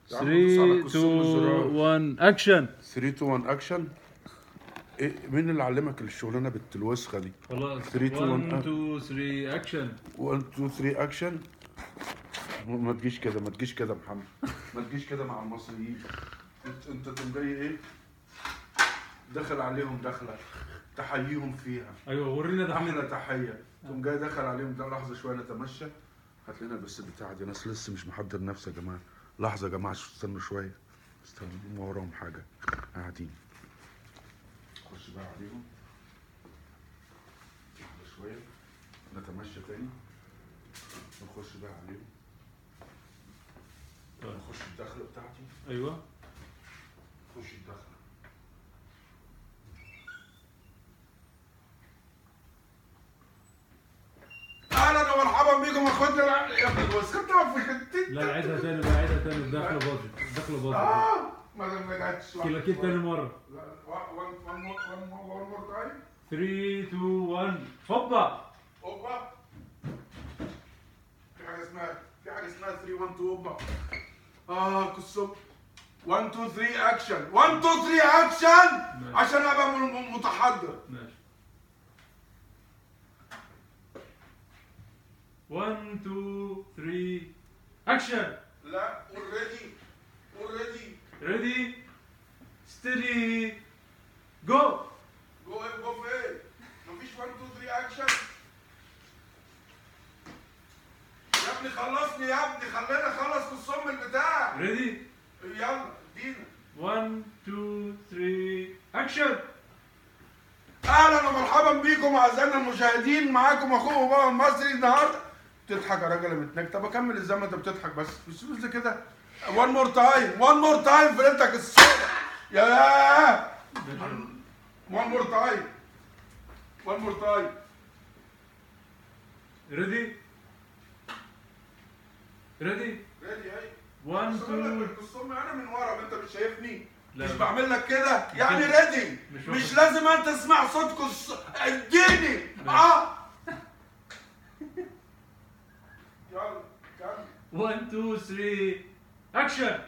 يا عم دوس على 3 كسوم الزرار. 2 1 اكشن 3 2 1 اكشن ايه مين اللي علمك الشغلانه بنت الوسخه دي خلاص 3 2 1 1 2 3 اكشن 1 2 3 اكشن ما تجيش كده ما تجيش كده يا محمد ما تجيش كده مع المصريين انت انت تقوم جاي ايه دخل عليهم دخله تحييهم فيها ايوه ورينا ده احلى تحيه تقوم جاي دخل عليهم ده لحظه شويه نتمشى هات لنا بس البتاعه دي ناس لسه مش محضر نفسه يا جماعه لحظه يا جماعه استنوا شويه استنوا ما وراهم حاجه قاعدين خش بقى عليهم لحظه شويه نتمشى تاني نخش بقى عليهم نخش الدخله بتاعتي ايوه خش الدخله اهلا ومرحبا بكم اخواتنا الع- يا ابني بص كنت واقف في حتتي لا عيدها تاني لا عيدها تاني الدخله باظت الدخله باظت اه ما ما جاتش كده كده تاني مره لا، one- one- one more- one more- one more time. 3 2 1 هوبا اوبا في حاجه اسمها في حاجه اسمها 3 1 2 اوبا اه كسب 1 2 3 اكشن 1 2 3 اكشن ماشي. عشان ابقى م- م- متحضر ماشي 1 2 3 اكشن لا اوريدي اوريدي ريدي ستدي جو جو ايه جو فين مفيش 1 2 3 اكشن يا ابني خلصني يا ابني خلينا اخلص الصم البتاع ريدي يلا ادينا 1 2 3 اكشن اهلا ومرحبا بيكم اعزائنا المشاهدين معاكم اخوكم بابا المصري النهارده بتضحك يا راجل متنك طب اكمل ازاي ما انت بتضحك بس مش بس كده وان مور تايم وان مور تايم في ليلتك السوداء يا وان مور تايم وان مور تايم ريدي ريدي ريدي اهي 1 بس أقول 2 لك الصم انا من ورا ما انت مش شايفني لا. مش بعمل لك كده يعني ريدي مش مش, واخد. لازم انت تسمع صوتكم الص- اديني اه يلا كمل 1 2 3 اكشن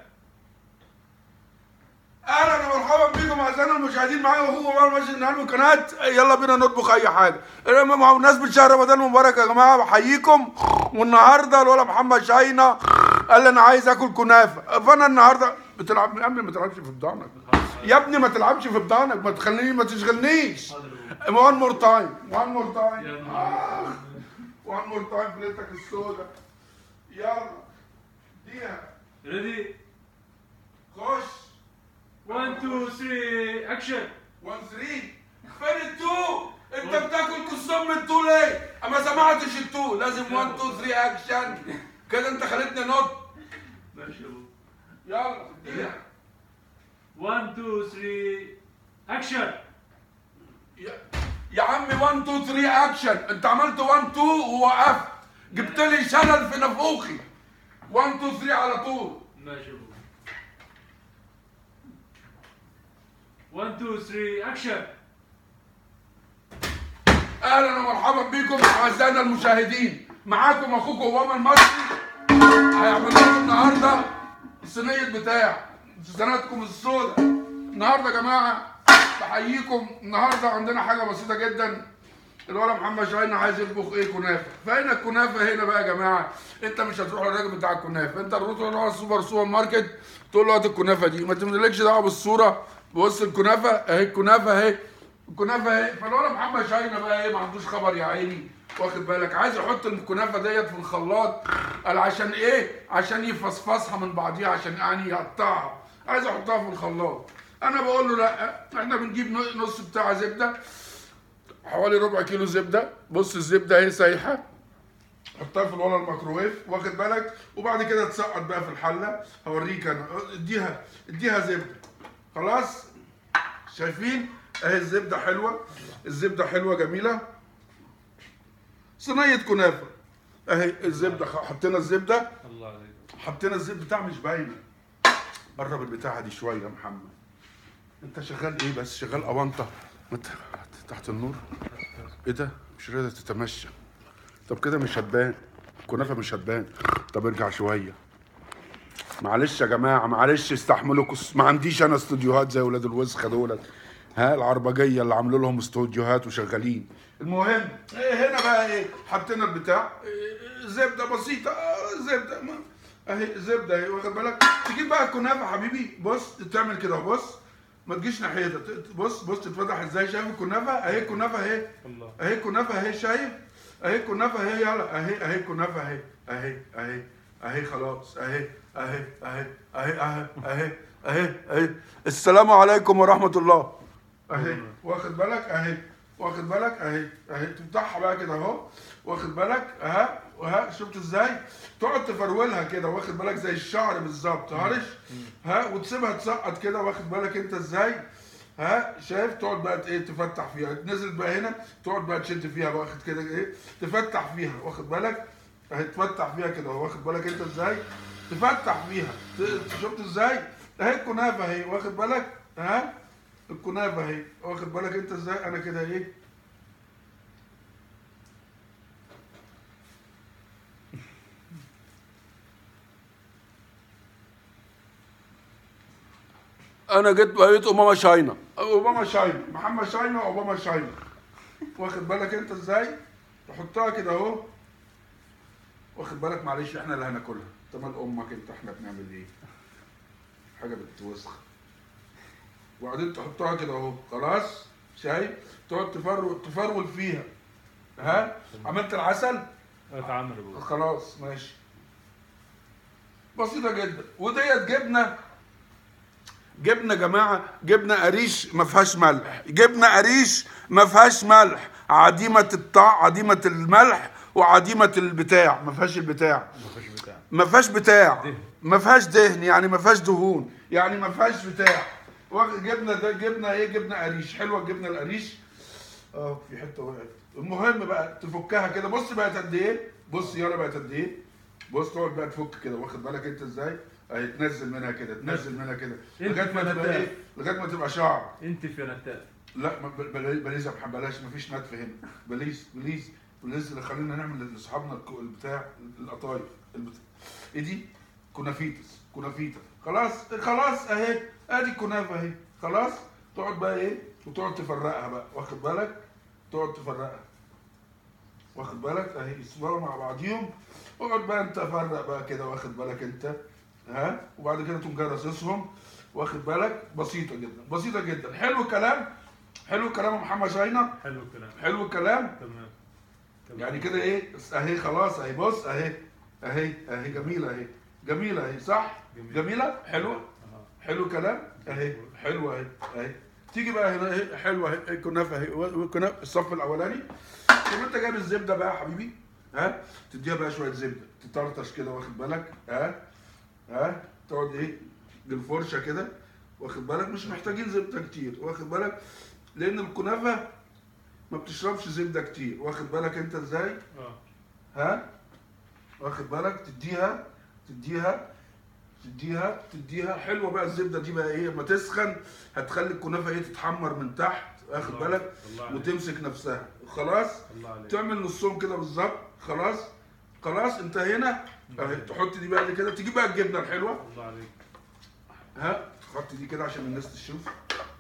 اهلا ومرحبا بكم اعزائنا المشاهدين معايا اخوكم عمر ماشي النهارده من قناه يلا بينا نطبخ اي حاجه مع بمناسبه شهر رمضان المبارك يا جماعه بحييكم والنهارده الولا محمد شاينا قال لي انا عايز اكل كنافه فانا النهارده بتلعب يا ابني ما تلعبش في بدانك يا ابني ما تلعبش في بدانك ما تخليني ما تشغلنيش وان مور تايم وان مور تايم يلا. وان مور تايم في ليلتك السوداء يلا ديها ريدي خش 1 2 3 اكشن 1 3 فين التو؟ انت بتاكل كسام من التو ليه؟ اما سمعتش التو لازم 1 2 3 اكشن كده انت خليتني نط ماشي يا ابو يلا اديها 1 2 3 اكشن يا- يا عمي 1 2 3 اكشن انت عملت 1 2 ووقفت جبت لي شلل في نافوخي 1 2 3 على طول ماشي يا ابو 1 2 3 اكشن اهلا ومرحبا بكم اعزائنا المشاهدين معاكم اخوكم اوباما المصري هيعمل لكم النهارده الصينيه بتاع سنتكم السوداء النهارده يا جماعه بحييكم النهارده عندنا حاجه بسيطه جدا الولد محمد شاهين عايز يطبخ ايه كنافه فهنا الكنافه هنا بقى يا جماعه انت مش هتروح للراجل بتاع الكنافه انت تروح تروح السوبر سوبر ماركت تقول له هات الكنافه دي ما تملكش دعوه بالصوره بص الكنافه اهي الكنافه اهي الكنافه اهي فالولد محمد شاهين بقى ايه ما عندوش خبر يا عيني واخد بالك عايز يحط الكنافه ديت في الخلاط قال عشان ايه عشان يفصفصها من بعضيها عشان يعني يقطعها عايز احطها في الخلاط انا بقول له لا احنا بنجيب نص بتاع زبده حوالي ربع كيلو زبده بص الزبده اهي سايحه حطها في الولا الميكروويف واخد بالك وبعد كده تسقط بقى في الحله هوريك انا اديها اديها زبده خلاص شايفين اهي الزبده حلوه الزبده حلوه جميله صينيه كنافه اهي الزبده خ- حطينا الزبده الله عليك حطينا الزيت بتاع مش باينه قرب البتاعه دي شويه يا محمد انت شغال ايه بس شغال اونطه ما ت- تحت النور ايه ده مش راضيه تتمشى طب كده مش هتبان الكنافه مش هتبان طب ارجع شويه معلش يا جماعه معلش استحملوا كس- ما عنديش انا استوديوهات زي ولاد الوسخه دولت ها العربجيه اللي عاملوا لهم استوديوهات وشغالين المهم إيه هنا بقى ايه حطينا البتاع إيه زبده بسيطه آه، زبده ما اهي زبده اهي واخد بالك تجيب بقى الكنافه حبيبي بص تعمل كده بص ما تجيش ناحيتها ت- بص بص تتفتح ازاي شايف الكنافه اهي الكنافه اهي الله اهي الكنافه اهي شايف اهي الكنافه اهي يلا اهي اهي الكنافه اهي اهي اهي اهي خلاص اهي اهي اهي اهي اهي اهي اهي اهي السلام عليكم ورحمه الله اهي واخد بالك اهي واخد بالك اهي اهي تفتحها بقى كده اهو واخد بالك اها وها شفت ازاي تقعد تفرولها كده واخد بالك زي الشعر بالظبط هرش ها وتسيبها تسقط كده واخد بالك انت ازاي ها شايف تقعد بقى ايه تفتح فيها نزلت بقى هنا تقعد بقى تشد فيها واخد كده ايه تفتح فيها واخد بالك اهي تفتح فيها كده اهو واخد بالك انت ازاي تفتح فيها ت- شفت ازاي اهي الكنافه اهي واخد بالك ها الكنافه اهي واخد بالك انت ازاي انا كده ايه انا جيت بقيت اوباما شاينا اوباما شاينا محمد شاينا واوباما شاينا واخد بالك انت ازاي تحطها كده اهو واخد بالك معلش احنا اللي هناكلها انت مال امك انت احنا بنعمل ايه حاجه بتوسخ وبعدين تحطها كده اهو خلاص شايف تقعد تفرول تفرول فيها ها عملت العسل اتعمل يا بابا خلاص ماشي بسيطة جدا وديت جبنة جبنة يا جماعة جبنة قريش ما فيهاش ملح جبنة قريش ما فيهاش ملح عديمة الطع عديمة الملح وعديمة البتاع ما فيهاش البتاع مفيش بتاع ما فيهاش بتاع دهن. ما فيهاش دهن يعني ما فيهاش دهون يعني ما فيهاش بتاع واخد جبنه ده جبنه ايه جبنه قريش حلوه الجبنه القريش اه في حته وقعت المهم بقى تفكها كده بص بقت قد ايه بص يلا بقت قد ايه بص تقعد بقى تفك كده واخد بالك انت ازاي اهي تنزل منها كده تنزل منها كده انت لغايه ما تبقى فلتان. ايه لغايه ما تبقى شعر انت في نتاف لا ما- بل- بل- بليز يا محمد بلاش مفيش نتف هنا بليز بليز بليز اللي خلينا نعمل لاصحابنا الك- البتاع القطايف البتاع. ايه دي؟ كنافيتس كنافيتا خلاص خلاص اهي ادي الكنافه اهي خلاص تقعد بقى ايه وتقعد تفرقها بقى واخد بالك تقعد تفرقها واخد بالك اهي يصوروا مع بعضيهم اقعد بقى انت فرق بقى كده واخد بالك انت ها وبعد كده تقوم جاي رصصهم واخد بالك بسيطه جدا بسيطه جدا حلو الكلام حلو الكلام يا محمد شاينا حلو الكلام حلو الكلام تمام تمام. يعني كده ايه اهي خلاص اهي بص اهي اهي اهي جميله اهي جميله اهي صح جميل. جميله حلوه أها. حلو الكلام اهي حلوه اهي اهي تيجي بقى هنا اهي حلوه اهي الكنافه اهي والكنافه الصف الاولاني طب انت جايب الزبده بقى يا حبيبي ها تديها بقى شويه زبده تطرطش كده واخد بالك ها ها تقعد ايه بالفرشه كده واخد بالك مش محتاجين زبده كتير واخد بالك لان الكنافه ما بتشربش زبده كتير واخد بالك انت ازاي اه ها واخد بالك تديها تديها تديها تديها حلوه بقى الزبده دي بقى ايه لما تسخن هتخلي الكنافه ايه تتحمر من تحت واخد الله- بالك الله عليك. وتمسك نفسها خلاص الله عليك تعمل نصهم كده بالظبط خلاص خلاص انت هنا اهي تحط دي بقى دي كده تجيب بقى الجبنه الحلوه الله عليك ها تحط دي كده عشان الناس تشوف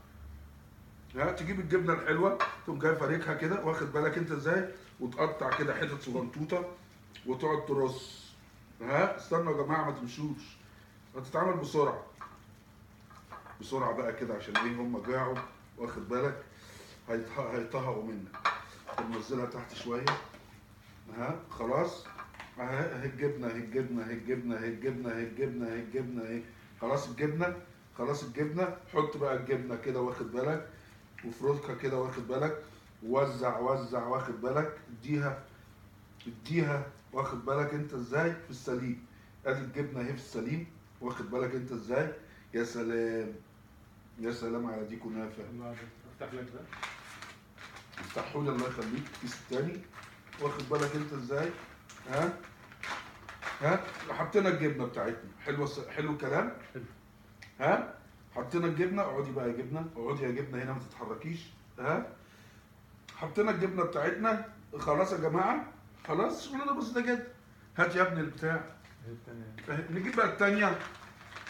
ها تجيب الجبنه الحلوه تقوم جاي فاركها كده واخد بالك انت ازاي وتقطع كده حتت صغنطوطه وتقعد ترص ها استنوا يا جماعه ما تمشوش هتتعمل بسرعه بسرعه بقى كده عشان ايه هم جاعوا واخد بالك هيته- هيطهقوا منك تنزلها تحت شويه ها خلاص اهي اهي الجبنه اهي الجبنه اهي الجبنه اهي الجبنه اهي الجبنه اهي الجبنه اهي خلاص الجبنه خلاص الجبنه حط بقى الجبنه كده واخد بالك وفركها كده واخد بالك وزع وزع واخد بالك اديها اديها واخد بالك انت ازاي في السليم ادي الجبنه اهي في السليم واخد بالك انت ازاي يا سلام يا سلام على دي كنافه الله عليك افتح لك ده افتحوا لي الله يخليك الكيس التاني واخد بالك انت ازاي ها ها حطينا الجبنه بتاعتنا حلوه الس- حلو الكلام حلو. ها حطينا الجبنه اقعدي بقى يا جبنه اقعدي يا جبنه هنا ما تتحركيش ها حطينا الجبنه بتاعتنا خلاص يا جماعه خلاص شغلنا بسيطه جدا هات يا ابني البتاع هي التانية اه، نجيب بقى التانية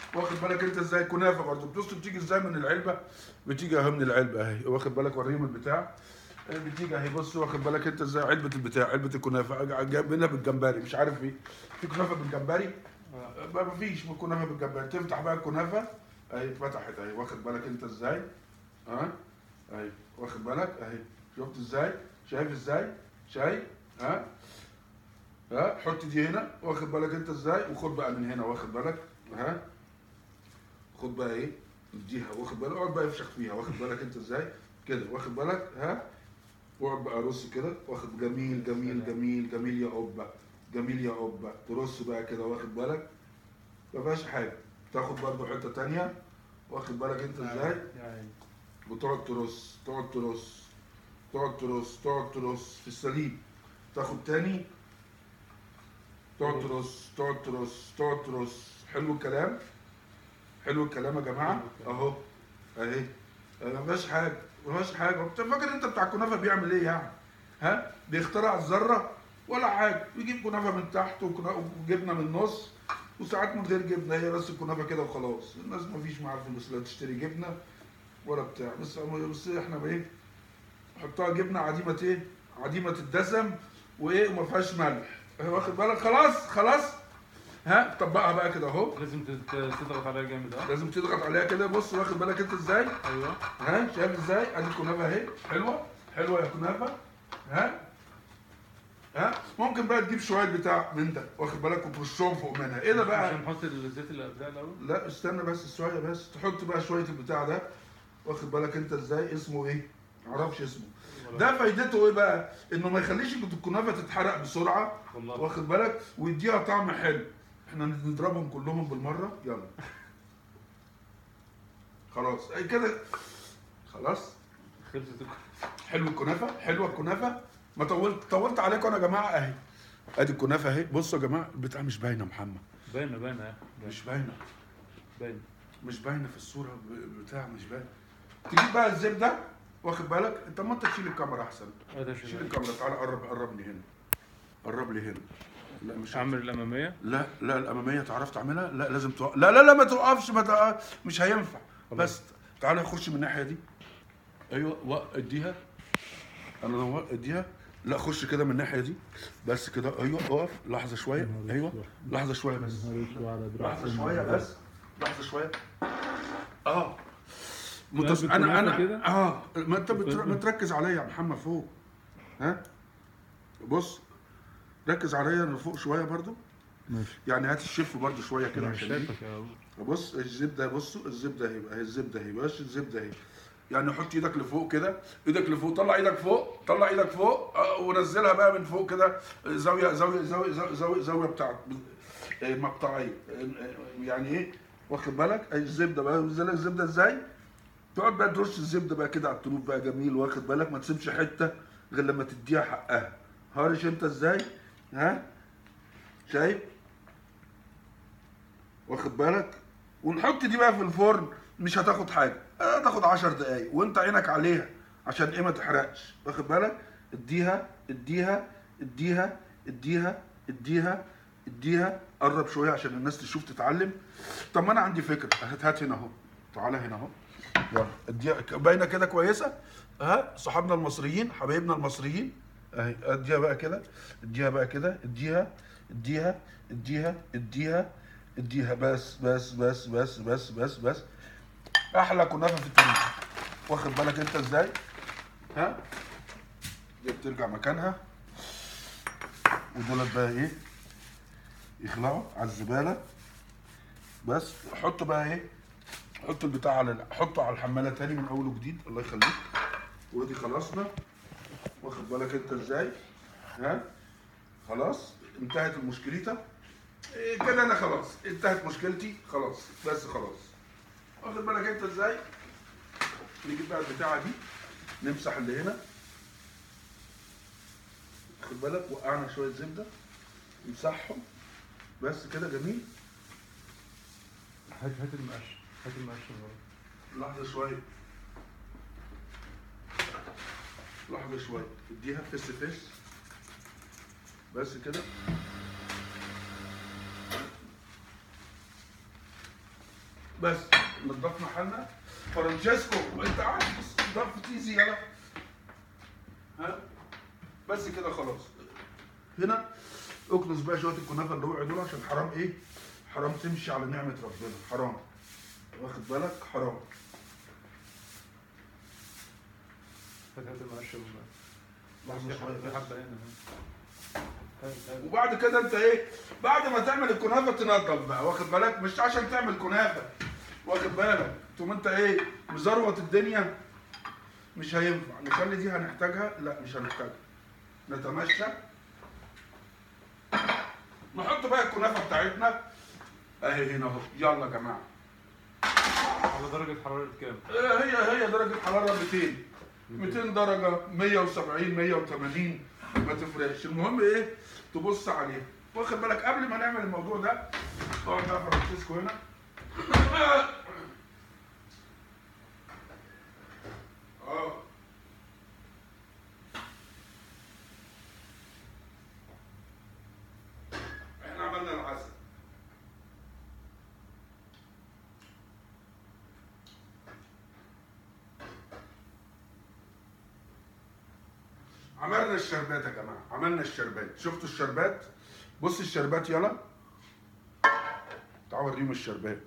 واخد بالك انت ازاي كنافه برضه بص بتيجي ازاي من العلبه بتيجي اهي من العلبه اهي واخد بالك وريهم البتاع اه، بتيجي اهي بص واخد بالك انت ازاي علبه البتاع علبه الكنافه أج- جايب منها بالجمبري مش عارف ايه في كنافه بالجمبري اه، ما فيش كنافه بالجمبري تفتح بقى الكنافه اهي اتفتحت اهي واخد بالك انت ازاي ها اهي واخد بالك اهي شفت ازاي شايف ازاي شايف ها ها حط دي هنا واخد بالك انت ازاي وخد بقى من هنا واخد بالك ها خد بقى ايه اديها واخد بالك اقعد بقى افشخ فيها واخد بالك انت ازاي كده واخد بالك ها واقعد بقى رص كده واخد جميل جميل جميل جميل يا قبه جميل يا قبه ترص بقى كده واخد بالك ما فيهاش حاجه تاخد برضو حته تانية واخد بالك انت ازاي يعني وتقعد ترص تقعد ترص تقعد ترص تقعد ترص في السليم تاخد تاني تقعد ترص تقعد ترص تقعد ترص حلو الكلام حلو الكلام يا جماعه اهو اهي ما فيهاش حاجه ما فيهاش حاجه انت فاكر انت بتاع الكنافه بيعمل ايه يعني ها بيخترع الذره ولا حاجه بيجيب كنافه من تحت وكنا- وجبنه من النص وساعات من غير جبنه هي بس الكنافه كده وخلاص الناس ما فيش معاها فلوس لا تشتري جبنه ولا بتاع بس بس احنا بايه حطها جبنه عديمه ايه عديمه الدسم وايه وما فيهاش ملح واخد بالك خلاص خلاص ها طبقها بقى كده اهو لازم تت- تضغط عليها جامد اه لازم تضغط عليها كده بص واخد بالك انت ازاي ايوه ها شايف ازاي ادي الكنافه اهي حلوه حلوه يا كنافه ها ها ممكن بقى تجيب شويه بتاع من ده واخد بالك وترشهم فوق منها ايه ده بقى عشان نحط الزيت اللي قبلها الاول لا استنى بس شويه بس تحط بقى شويه البتاع ده واخد بالك انت ازاي اسمه ايه معرفش اسمه ده فايدته ايه بقى انه ما يخليش الكنافه تتحرق بسرعه والله واخد بالك ويديها طعم حلو احنا نضربهم كلهم بالمره يلا خلاص اي كده خلاص خلصت الك- حلو الكنافه حلوه الكنافه ما طولت طولت عليكم انا يا جماعه اهي ادي الكنافه اهي بصوا يا جماعه البتاع مش باينه يا محمد باينه باينه اه مش باينه باينه مش باينه في الصوره ب- بتاع مش باينه تجيب بقى الزبده واخد بالك انت ما انت تشيل الكاميرا احسن اه ده شيل شغال الكاميرا تعالى قرب قرب لي هنا قرب لي هنا لا مش اعمل الاماميه لا لا الاماميه تعرف تعملها لا لازم توقف لا لا لا ما توقفش ما توقف. مش هينفع بس تعالى خش من الناحيه دي ايوه وق اديها انا لو وق اديها لا خش كده من الناحيه دي بس كده ايوه اقف لحظه شويه ايوه لحظه شويه بس لحظه شويه بس لحظه شويه اه متص... قلب انا الكنافة انا كده؟ اه ما انت بتر... ما تركز عليا يا محمد فوق ها بص ركز عليا انا فوق شويه برضو ماشي يعني هات الشيف برضو شويه كده انا مش عشان دي. شايفك يا أبو. بص الزبده بصوا الزبده اهي بقى الزبده اهي بس الزبده اهي يعني حط ايدك لفوق كده ايدك لفوق طلع ايدك فوق طلع ايدك فوق آه، ونزلها بقى من فوق كده زاويه زاويه زاويه زاويه, زاوية, زاوية بتاعت آه، مقطعيه آه، آه، يعني ايه واخد بالك أي الزبده بقى نزل الزبده ازاي تقعد بقى ترش الزبده بقى كده على الطروف بقى جميل واخد بالك ما تسيبش حته غير لما تديها حقها هارش انت ازاي ها شايف واخد بالك ونحط دي بقى في الفرن مش هتاخد حاجه هتاخد 10 دقايق وانت عينك عليها عشان ايه ما تحرقش واخد بالك اديها اديها اديها اديها اديها اديها قرب شويه عشان الناس تشوف تتعلم طب ما انا عندي فكره هات هات هنا اهو تعالى هنا اهو يلا اديها باينه كده كويسه ها صحابنا المصريين حبايبنا المصريين اهي اديها بقى كده اديها بقى كده اديها اديها اديها اديها اديها بس بس بس بس بس بس بس احلى كنافه في التاريخ واخد بالك انت ازاي ها دي بترجع مكانها ودولت بقى ايه يخلعوا على الزباله بس حط بقى ايه حط البتاع على حطه على الحماله تاني من اول وجديد الله يخليك ودي خلصنا واخد بالك انت ازاي ها خلاص انتهت المشكلة إيه كده انا خلاص انتهت مشكلتي خلاص بس خلاص واخد بالك انت ازاي نجيب بقى البتاعه دي نمسح اللي هنا واخد بالك وقعنا شويه زبده نمسحهم بس كده جميل هات هات المقش هات المقش من ورا. لحظه شويه لحظه شويه اديها فيس فيس بس كده بس نضفنا حالنا فرانشيسكو انت عارف ضفت ايزي يلا ها بس كده خلاص هنا اكنس بقى شويه الكنافه اللي وقعوا دول عشان حرام ايه حرام تمشي على نعمه ربنا حرام واخد بالك حرام هات هات المقشر لحظه في شويه في بس. حبه هنا هات هات وبعد كده انت ايه بعد ما تعمل الكنافه تنضف بقى واخد بالك مش عشان تعمل كنافه واخد بالك تقوم انت ايه مزروط الدنيا مش هينفع نخلي دي هنحتاجها لا مش هنحتاجها نتمشى نحط بقى الكنافه بتاعتنا اهي هنا اهو يلا يا جماعه على درجه حراره كام؟ اه هي هي درجه حراره 200 200 درجه 170 180 ما تفرقش المهم ايه تبص عليها واخد بالك قبل ما نعمل الموضوع ده اقعد بقى فرانسيسكو هنا اه احنا عملنا العسل عملنا الشربات يا جماعه عملنا الشربات شفتوا الشربات بص الشربات يلا تعالوا اوريهم الشربات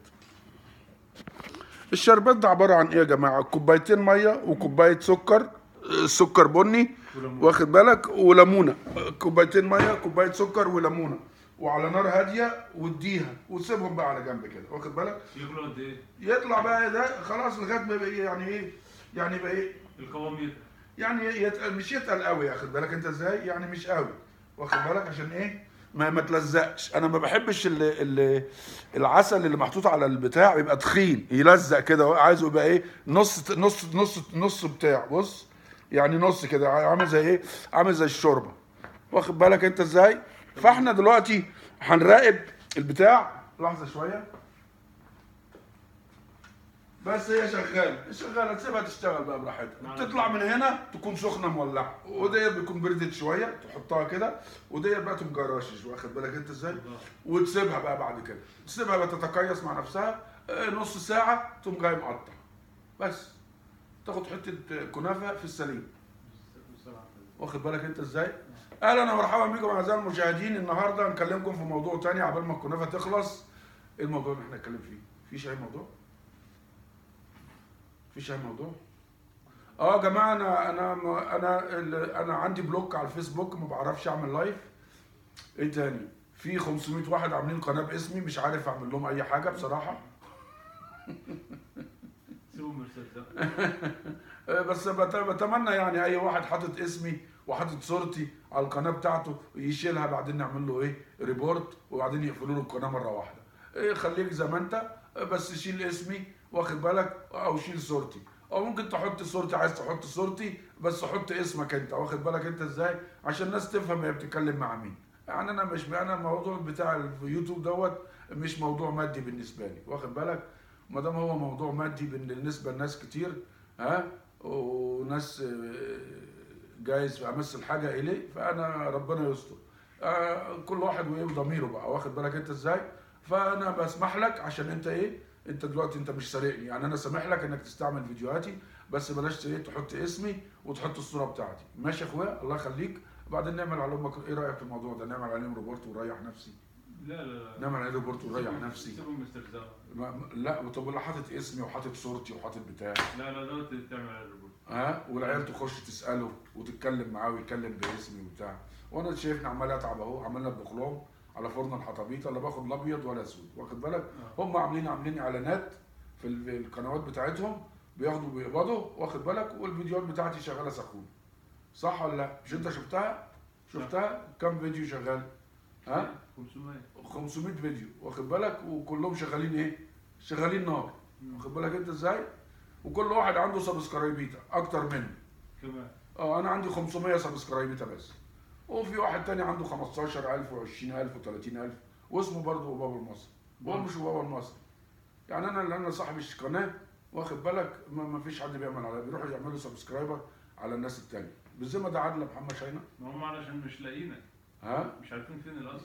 الشربات ده عباره عن ايه يا جماعه كوبايتين ميه وكوبايه سكر آه، سكر بني وليمون. واخد بالك وليمونه آه، كوبايتين ميه كوبايه سكر وليمونه وعلى نار هاديه واديها وسيبهم بقى على جنب كده واخد بالك يغلوا قد ايه؟ يطلع بقى ده خلاص لغايه ما يبقى إيه يعني ايه يعني يبقى ايه القوام يتقل يعني يتقل مش يتقل قوي ياخد بالك انت ازاي يعني مش قوي واخد بالك عشان ايه ما ما تلزقش انا ما بحبش ال ال العسل اللي محطوط على البتاع يبقى تخين يلزق كده عايزه يبقى ايه نص نص نص نص بتاع بص يعني نص كده عامل زي ايه عامل زي الشوربه واخد بالك انت ازاي فاحنا دلوقتي هنراقب البتاع لحظه شويه بس هي شغاله شغاله تسيبها تشتغل بقى براحتها نعم. تطلع من هنا تكون سخنه مولعه وديت بيكون بردت شويه تحطها كده وديت بقى تقوم جراشش واخد بالك انت ازاي وتسيبها بقى بعد كده تسيبها بقى تتكيس مع نفسها آه، نص ساعه تقوم جاي مقطع بس تاخد حته كنافه في السليم واخد بالك انت ازاي اهلا ومرحبا بكم اعزائي المشاهدين النهارده هنكلمكم في موضوع تاني عبال ما الكنافه تخلص ايه الموضوع اللي احنا نتكلم فيه فيش اي موضوع فيش اي موضوع اه يا جماعه انا انا انا ال- انا عندي بلوك على الفيسبوك ما بعرفش اعمل لايف ايه تاني في 500 واحد عاملين قناه باسمي مش عارف اعمل لهم اي حاجه بصراحه سيبهم مرتاح آه، بس بت- بتمنى يعني اي واحد حاطط اسمي وحاطط صورتي على القناه بتاعته يشيلها بعدين نعمل له ايه ريبورت وبعدين يقفلوا له القناه مره واحده إيه خليك زي ما انت آه، بس شيل اسمي واخد بالك او شيل صورتي او ممكن تحط صورتي عايز تحط صورتي بس حط اسمك انت واخد بالك انت ازاي عشان الناس تفهم هي بتتكلم مع مين يعني انا مش انا الموضوع بتاع اليوتيوب دوت مش موضوع مادي بالنسبه لي واخد بالك ما دام هو موضوع مادي بالنسبه لناس كتير ها وناس آه، جايز امثل حاجه اليه فانا ربنا يستر آه، كل واحد وايه وضميره بقى واخد بالك انت ازاي فانا بسمح لك عشان انت ايه انت دلوقتي انت مش سارقني يعني انا سامح لك انك تستعمل فيديوهاتي بس بلاش ايه تحط اسمي وتحط الصوره بتاعتي ماشي يا اخويا الله يخليك بعدين نعمل على امك ايه رايك في الموضوع ده نعمل عليهم ريبورت وريح نفسي لا لا لا نعمل عليه ريبورت وريح نفسي سيبهم استرزاق ما- لا طب ولا حاطط اسمي وحاطط صورتي وحاطط بتاع لا لا دوت تعمل على الريبورت ها والعيال تخش تساله وتتكلم معاه ويتكلم باسمي وبتاع وانا شايفني عمال اتعب اهو عمال اطبخ لهم على فرن الحطابيط لا باخد لا ابيض ولا اسود واخد بالك هم عاملين عاملين اعلانات في ال- في القنوات بتاعتهم بياخدوا بيقبضوا واخد بالك والفيديوهات بتاعتي شغاله سخونه صح ولا لا مش انت شفتها شفتها كم فيديو شغال ها 500 500 فيديو واخد بالك وكلهم شغالين ايه شغالين نار واخد بالك انت ازاي وكل واحد عنده سبسكرايبيتا اكتر منه كمان اه انا عندي 500 سبسكرايبيتا بس وفي واحد تاني عنده 15000 و20000 و30000 واسمه برضه بابا المصري وهو مش بابا المصري يعني انا اللي انا صاحب القناه واخد بالك ما, ما فيش حد بيعمل عليها بيروحوا يعملوا سبسكرايبر على الناس التانية بالذمه ده عادل محمد شاينه ما هم علشان مش لاقيينك ها مش عارفين فين الاصل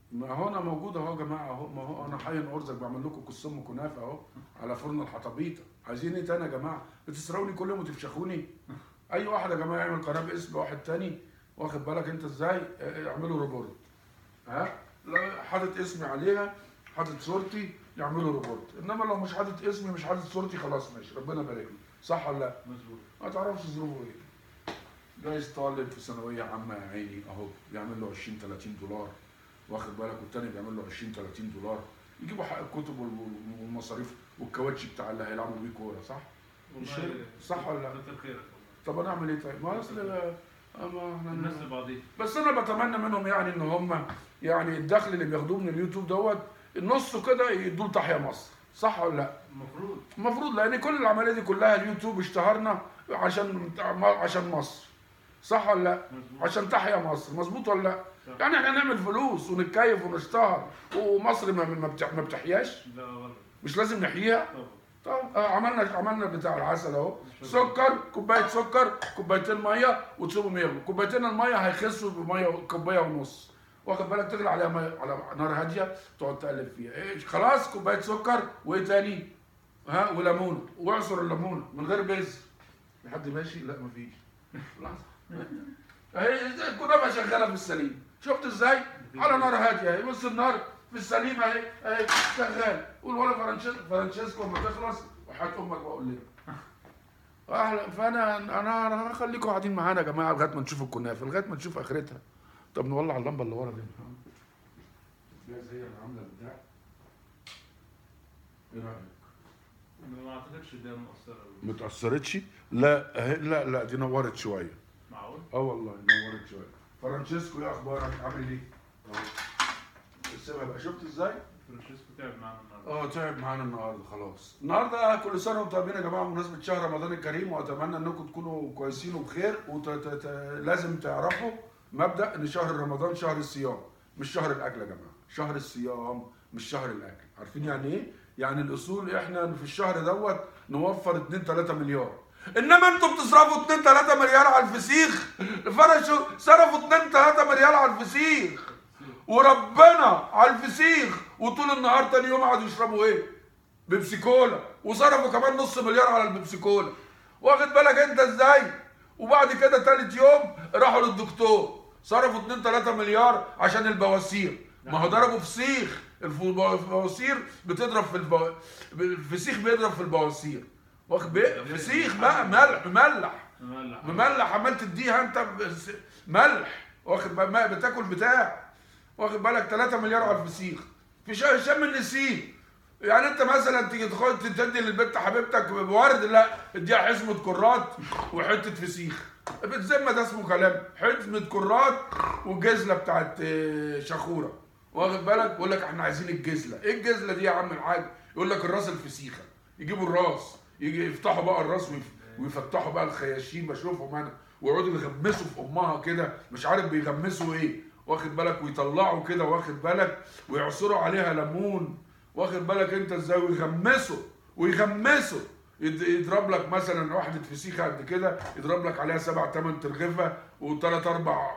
ما هو انا موجود اهو يا جماعه اهو ما هو انا حي ارزق بعمل لكم كسم كنافه اهو على فرن الحطبيطه عايزين ايه تاني يا جماعه بتسرقوني كل يوم وتفشخوني اي واحد يا جماعه يعمل قناه باسم واحد تاني واخد بالك انت ازاي اه، اعملوا روبورت ها لا حاطط اسمي عليها حاطط صورتي يعملوا روبورت انما لو مش حاطط اسمي مش حاطط صورتي خلاص ماشي ربنا يبارك لي صح ولا لا مظبوط ما تعرفش ظروفه ايه جايز طالب في ثانويه عامه يا عيني اهو بيعمل له 20 30 دولار واخد بالك والتاني بيعمل له 20 30 دولار يجيبوا حق الكتب وال- والمصاريف والكاوتش بتاع اللي هيلعبوا بيه كوره صح؟ مش والله صح ولا لا؟ كتر خيرك طب انا اعمل ايه طيب؟ ما اصل اما احنا الناس لبعضيها بس انا بتمنى منهم يعني ان هم يعني الدخل اللي بياخدوه من اليوتيوب دوت نصه كده يدوا تحيا مصر صح ولا لا؟ المفروض المفروض لان كل العمليه دي كلها اليوتيوب اشتهرنا عشان عشان مصر صح ولا لا؟ مظبوط عشان تحيا مصر مظبوط ولا لا؟ صح. يعني احنا نعمل فلوس ونتكيف ونشتهر ومصر ما ما بتح- ما بتحياش لا غلط مش لازم نحييها طبعا طب آه، عملنا عملنا بتاع العسل اهو سكر كوبايه سكر كوبايتين ميه وتسيبهم يغلوا كوبايتين الميه هيخسوا بميه كوبايه ونص واخد بالك تغلي عليها ميه على نار هاديه تقعد تقلب فيها إيه خلاص كوبايه سكر وايه تاني ها وليمونه واعصر الليمونه من غير بذر في حد ماشي لا مفيش لحظه اهي الكنافه شغاله في السليم شفت ازاي على نار هاديه اهي بص النار في السليم اهي اهي شغال قول ولا فرانشيسكو فرانشيسكو لما تخلص وحياه امك بقول لنا أهلا فانا انا انا هخليكم قاعدين معانا يا جماعه لغايه ما نشوف الكنافه لغايه ما نشوف اخرتها طب نولع اللمبه اللي ورا دي جاهز هي اللي عامله البتاع ايه رايك؟ ما اعتقدش ده مؤثره ما اتأثرتش؟ لا أهي لا لا دي نورت شويه معقول اه والله نورت شويه فرانشيسكو ايه اخبارك عامل ايه؟ اهو سيبها بقى شفت ازاي؟ فرانشيسكو تعب معانا النهارده اه تعب معانا النهارده خلاص النهارده كل سنه وانتم طيبين يا جماعه بمناسبه شهر رمضان الكريم واتمنى انكم تكونوا كويسين وبخير ولازم تعرفوا مبدا ان شهر رمضان شهر الصيام مش شهر الاكل يا جماعه شهر الصيام مش شهر الاكل عارفين يعني ايه يعني الاصول احنا في الشهر دوت نوفر 2 3 مليار انما انتوا بتصرفوا 2 3 مليار على الفسيخ فرشوا صرفوا 2 3 مليار على الفسيخ وربنا على الفسيخ وطول النهار تاني يوم قعدوا يشربوا ايه؟ بيبسي كولا وصرفوا كمان نص مليار على البيبسي كولا واخد بالك انت ازاي؟ وبعد كده تالت يوم راحوا للدكتور صرفوا 2 3 مليار عشان البواسير ما هو ضربوا فسيخ الف- البواسير بتضرب في البو... الفسيخ بيضرب في البواسير واخد بي... فسيخ بقى ملح مملح مملح مملح عمال تديها انت بس- ملح واخد بالك ما بتاكل بتاع واخد بالك 3 مليار على الفسيخ في شا- شم النسيم يعني انت مثلا تيجي تاخد تدي للبنت حبيبتك ورد لا اديها حزمه كرات وحته فسيخ بالذمه ده اسمه كلام حزمه كرات والجزله بتاعت اه، شخوره واخد بالك يقول لك احنا عايزين الجزله ايه الجزله دي يا عم الحاج يقول لك الراس الفسيخه يجيبوا الراس يجي يفتحوا بقى الراس ويف- ويفتحوا بقى الخياشيم بشوفهم انا ويقعدوا يغمسوا في امها كده مش عارف بيغمسوا ايه واخد بالك ويطلعوا كده واخد بالك ويعصروا عليها ليمون واخد بالك انت ازاي ويغمسوا ويغمسوا يد- يضرب لك مثلا واحدة فسيخة قد كده يضرب لك عليها سبع ثمان ترغفة وثلاث أربع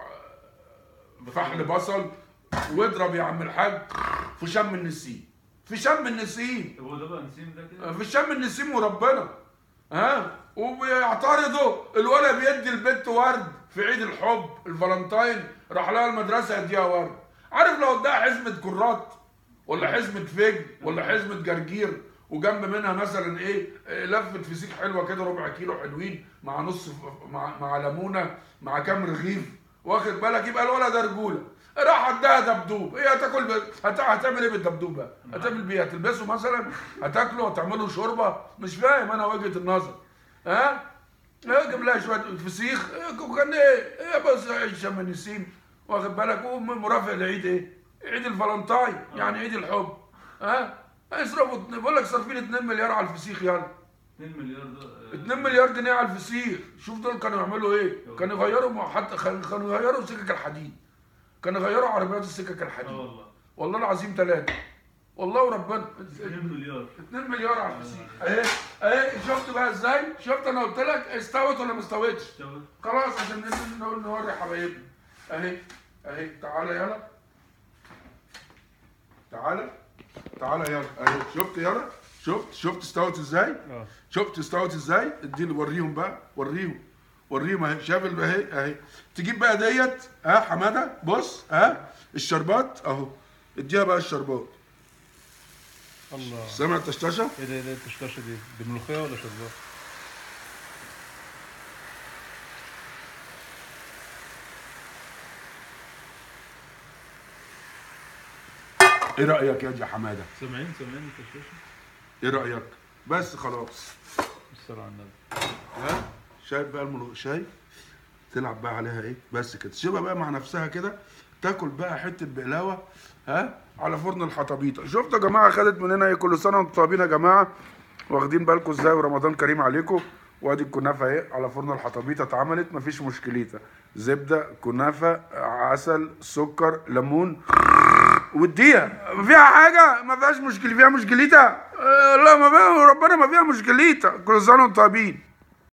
فحل بصل واضرب يا عم الحاج في شم النسيم في شم النسيم طب هو ده بقى نسيم ده كده في شم النسيم وربنا ها وبيعترضوا الولد بيدي البنت ورد في عيد الحب الفالنتاين راح لها المدرسه يديها ورد عارف لو اداها حزمه كرات ولا حزمه فج ولا حزمه جرجير وجنب منها مثلا ايه إيه، لفه فسيخ حلوه كده ربع كيلو حلوين مع نص ف- مع مع ليمونه مع كام رغيف واخد بالك يبقى الولد ده رجوله راح اداها دبدوب ايه هتاكل ب... هت... هتعمل ايه بالدبدوب بقى؟ هتعمل بيه هتلبسه مثلا هتاكله هتعمله شوربه مش فاهم انا وجهه النظر ها اجيب لها شويه فسيخ إيه، وكان ايه ايه بس عيد شم النسيم واخد بالك ومرافق لعيد ايه؟ عيد الفالنتاين يعني عيد الحب ها هيصرفوا اتنين- بقول لك صارفين 2 مليار على الفسيخ يلا 2 مليار ده آه، 2 مليار جنيه على الفسيخ شوف دول كانوا يعملوا ايه كانوا يغيروا مع- حتى خل- كانوا يغيروا سكك الحديد كانوا يغيروا عربيات السكك اه الحديد والله والله العظيم ثلاثة والله وربنا 2 مليار 2 مليار على الفسيخ اهي اهي شفت بقى ازاي شفت انا قلت لك استوت ولا ما استوتش اشتغل خلاص عشان ننزل نقول نوري حبايبنا اهي اهي تعالى يلا تعالى تعالى يلا اهي شفت يلا شفت شفت استوت ازاي اه شفت استوت ازاي اديني وريهم بقى وريهم وريهم اهي شايف ال- اهي اهي تجيب بقى ديت ها حماده بص ها الشربات اهو اديها بقى الشربات الله سامع التشتشه ايه ده ايه ده التشطشه دي؟ دي ملوخيه ولا شربات؟ ايه رايك يا دي حماده سامعين سامعين التشطشه؟ ايه رايك بس خلاص الصلاة على النبي ها شايف بقى الملوخيه شايف تلعب بقى عليها ايه بس كده سيبها بقى مع نفسها كده تاكل بقى حته بقلاوه ها على فرن الحطبيطه شفتوا يا جماعه خدت مننا ايه كل سنه وانتم طيبين يا جماعه واخدين بالكم ازاي ورمضان كريم عليكم وادي الكنافه اهي على فرن الحطبيطه اتعملت مفيش مشكليته زبده كنافه عسل سكر ليمون واديها فيها حاجه ما فيهاش مشكله فيها مشكلتها آه لا ما فيها ربنا ما فيها مشكلتها كل سنه وانتم طيبين